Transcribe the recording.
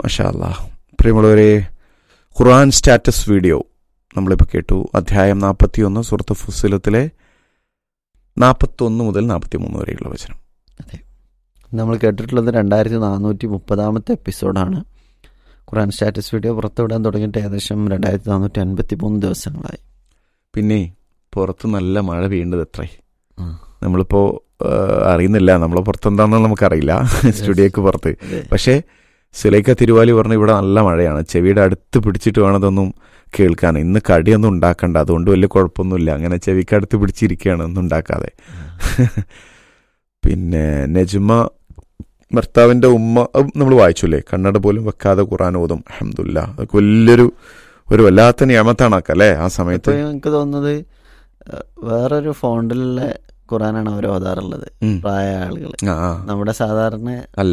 മഷാ അല്ലാ പ്രിയമുള്ളവരെ ഖുർആൻ status video നമ്മളിപ്പോൾ കേട്ടു അധ്യായം നാൽപ്പത്തിയൊന്ന് സുഹൃത്ത് ഫുസിലത്തിലെ നാൽപ്പത്തൊന്ന് മുതൽ നാൽപ്പത്തിമൂന്ന് വരെയുള്ള വചനം നമ്മൾ കേട്ടിട്ടുള്ളത് രണ്ടായിരത്തി നാനൂറ്റി മുപ്പതാമത്തെ എപ്പിസോഡാണ് ഖുറാൻ സ്റ്റാറ്റസ് വീഡിയോ പുറത്തുവിടാൻ തുടങ്ങിയിട്ട് ഏകദേശം രണ്ടായിരത്തി നാനൂറ്റി അൻപത്തി മൂന്ന് ദിവസങ്ങളായി പിന്നെ പുറത്ത് നല്ല മഴ പെയ്യേണ്ടത് എത്രേ ആ. നമ്മളിപ്പോൾ അറിയുന്നില്ല നമ്മളെ പുറത്തെന്താണെന്ന് നമുക്കറിയില്ല സ്റ്റുഡിയോക്ക് പുറത്ത് പക്ഷേ സുലൈഖ തിരുവാലി പറഞ്ഞു ഇവിടെ നല്ല മഴയാണ് ചെവിയുടെ അടുത്ത് പിടിച്ചിട്ട് വേണം ഇതൊന്നും കേൾക്കാൻ ഇന്ന് കടിയൊന്നും ഉണ്ടാക്കണ്ട അതുകൊണ്ട് വലിയ കുഴപ്പമൊന്നുമില്ല അങ്ങനെ ചെവിക്ക് അടുത്ത് പിടിച്ചിരിക്കുകയാണ് ഒന്നും ഉണ്ടാക്കാതെ പിന്നെ നജ്മ ഭർത്താവിന്റെ ഉമ്മ നമ്മൾ വായിച്ചില്ലേ കണ്ണട പോലും വെക്കാതെ ഖുറാൻ ഓതും അഹമ്മദില്ല അതൊക്കെ വലിയൊരു ഒരു വല്ലാത്ത നിയമത്താണ് ഒക്കെ അല്ലേ ആ ഇപ്പൊ സമയത്ത് എനിക്ക് തോന്നുന്നത് ഏഹ്, വേറൊരു ഫോണ്ടിലുള്ള ഖുറാനാണ് അവർ ഓതാറുള്ളത് ഉം. പ്രായ ആളുകൾ ആ ആ നമ്മുടെ സാധാരണ